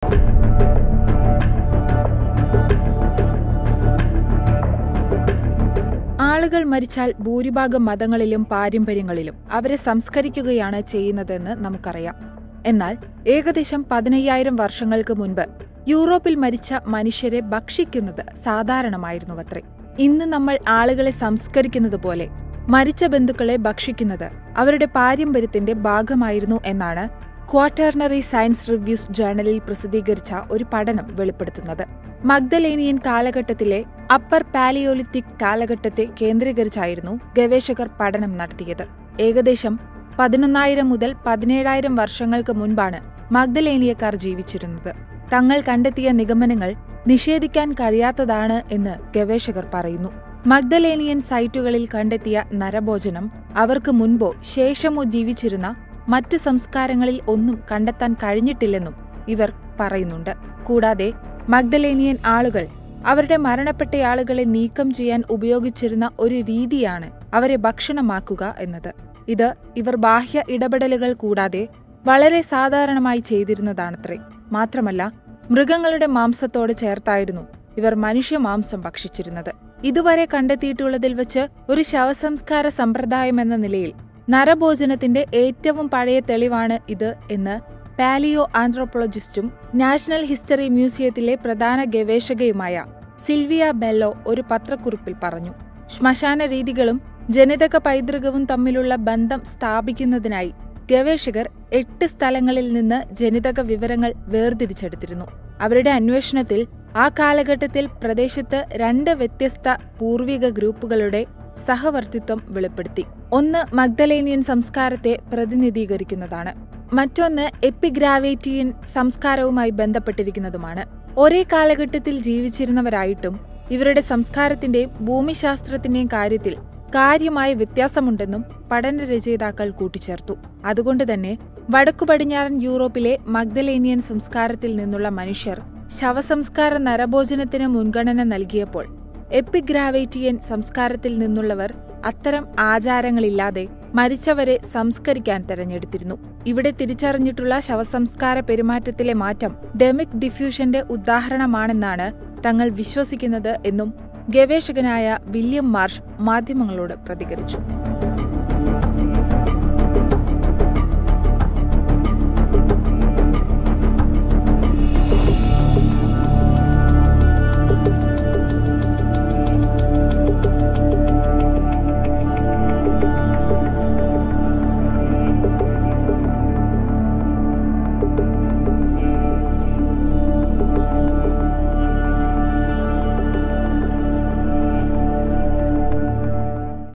ആളുകൾ മരിച്ചാൽ ഭൂരിഭാഗം മതങ്ങളിലും പാരമ്പര്യങ്ങളിലും അവരെ സംസ്കരിക്കുകയാണ് ചെയ്യുന്നതെന്ന് നമുക്കറിയാം എന്നാൽ ഏകദേശം പതിനയ്യായിരം വർഷങ്ങൾക്ക് മുൻപ് യൂറോപ്പിൽ മരിച്ച മനുഷ്യരെ ഭക്ഷിക്കുന്നത് സാധാരണമായിരുന്നുവത്രേ ഇന്ന് നമ്മൾ ആളുകളെ സംസ്കരിക്കുന്നത് പോലെ മരിച്ച ബന്ധുക്കളെ ഭക്ഷിക്കുന്നത് അവരുടെ പാരമ്പര്യത്തിന്റെ ഭാഗമായിരുന്നു എന്നാണ് ക്വാർട്ടർണറി സയൻസ് റിവ്യൂസ് ജേണലിൽ പ്രസിദ്ധീകരിച്ച ഒരു പഠനം വെളിപ്പെടുത്തുന്നത് മഗ്ദലേനിയൻ കാലഘട്ടത്തിലെ അപ്പർ പാലിയോലിത്തിക് കാലഘട്ടത്തെ കേന്ദ്രീകരിച്ചായിരുന്നു ഗവേഷകർ പഠനം നടത്തിയത് ഏകദേശം പതിനൊന്നായിരം മുതൽ പതിനേഴായിരം വർഷങ്ങൾക്ക് മുൻപാണ് മഗ്ദലേനിയക്കാർ ജീവിച്ചിരുന്നത് തങ്ങൾ കണ്ടെത്തിയ നിഗമനങ്ങൾ നിഷേധിക്കാൻ കഴിയാത്തതാണ് എന്ന് ഗവേഷകർ പറയുന്നു മഗ്ദലേനിയൻ സൈറ്റുകളിൽ കണ്ടെത്തിയ നരഭോജനം അവർക്ക് മുൻപോ ശേഷമോ ജീവിച്ചിരുന്ന മറ്റ് സംസ്കാരങ്ങളിൽ ഒന്നും കണ്ടെത്താൻ കഴിഞ്ഞിട്ടില്ലെന്നും ഇവർ പറയുന്നുണ്ട് കൂടാതെ മഗ്ദലേനിയൻ ആളുകൾ അവരുടെ മരണപ്പെട്ടയാളുകളെ നീക്കം ചെയ്യാൻ ഉപയോഗിച്ചിരുന്ന ഒരു രീതിയാണ് അവരെ ഭക്ഷണമാക്കുക എന്നത് ഇത് ഇവർ ബാഹ്യ ഇടപെടലുകൾ കൂടാതെ വളരെ സാധാരണമായി ചെയ്തിരുന്നതാണത്രേ മാത്രമല്ല മൃഗങ്ങളുടെ മാംസത്തോട് ചേർത്തായിരുന്നു ഇവർ മനുഷ്യമാംസം ഭക്ഷിച്ചിരുന്നത് ഇതുവരെ കണ്ടെത്തിയിട്ടുള്ളതിൽ വെച്ച് ഒരു ശവസംസ്കാര സമ്പ്രദായം എന്ന നിലയിൽ നരഭോജനത്തിന്റെ ഏറ്റവും പഴയ തെളിവാണ് ഇത് എന്ന് പാലിയോ ആന്ത്രോപോളജിസ്റ്റും നാഷണൽ ഹിസ്റ്ററി മ്യൂസിയത്തിലെ പ്രധാന ഗവേഷകയുമായ സിൽവിയ ബെല്ലോ ഒരു പത്രക്കുറിപ്പിൽ പറഞ്ഞു ശ്മശാന രീതികളും ജനിതക പൈതൃകവും തമ്മിലുള്ള ബന്ധം സ്ഥാപിക്കുന്നതിനായി ഗവേഷകർ എട്ട് സ്ഥലങ്ങളിൽ നിന്ന് ജനിതക വിവരങ്ങൾ വേർതിരിച്ചെടുത്തിരുന്നു അവരുടെ അന്വേഷണത്തിൽ ആ കാലഘട്ടത്തിൽ പ്രദേശത്ത് രണ്ട് വ്യത്യസ്ത പൂർവിക ഗ്രൂപ്പുകളുടെ സഹവർത്തിത്വം വെളിപ്പെടുത്തി ഒന്ന് മഗ്ദലേനിയൻ സംസ്കാരത്തെ പ്രതിനിധീകരിക്കുന്നതാണ് മറ്റൊന്ന് എപ്പിഗ്രാവേറ്റിയൻ സംസ്കാരവുമായി ബന്ധപ്പെട്ടിരിക്കുന്നതുമാണ് ഒരേ കാലഘട്ടത്തിൽ ജീവിച്ചിരുന്നവരായിട്ടും ഇവരുടെ സംസ്കാരത്തിന്റെയും ഭൂമിശാസ്ത്രത്തിന്റെയും കാര്യത്തിൽ കാര്യമായ വ്യത്യാസമുണ്ടെന്നും പഠന രചയിതാക്കൾ കൂട്ടിച്ചേർത്തു അതുകൊണ്ട് തന്നെ വടക്കു പടിഞ്ഞാറൻ യൂറോപ്പിലെ മഗ്ദലേനിയൻ സംസ്കാരത്തിൽ നിന്നുള്ള മനുഷ്യർ ശവസംസ്കാര നരഭോജനത്തിന് മുൻഗണന നൽകിയപ്പോൾ എപ്പിഗ്രാവേറ്റിയൻ സംസ്കാരത്തിൽ നിന്നുള്ളവർ അത്തരം ആചാരങ്ങളില്ലാതെ മരിച്ചവരെ സംസ്കരിക്കാൻ തെരഞ്ഞെടുത്തിരുന്നു ഇവിടെ തിരിച്ചറിഞ്ഞിട്ടുള്ള ശവസംസ്കാര പെരുമാറ്റത്തിലെ മാറ്റം ഡെമിക് ഡിഫ്യൂഷന്റെ ഉദാഹരണമാണെന്നാണ് തങ്ങൾ വിശ്വസിക്കുന്നത് എന്നും ഗവേഷകനായ വില്യം മാർഷ് മാധ്യമങ്ങളോട് പ്രതികരിച്ചു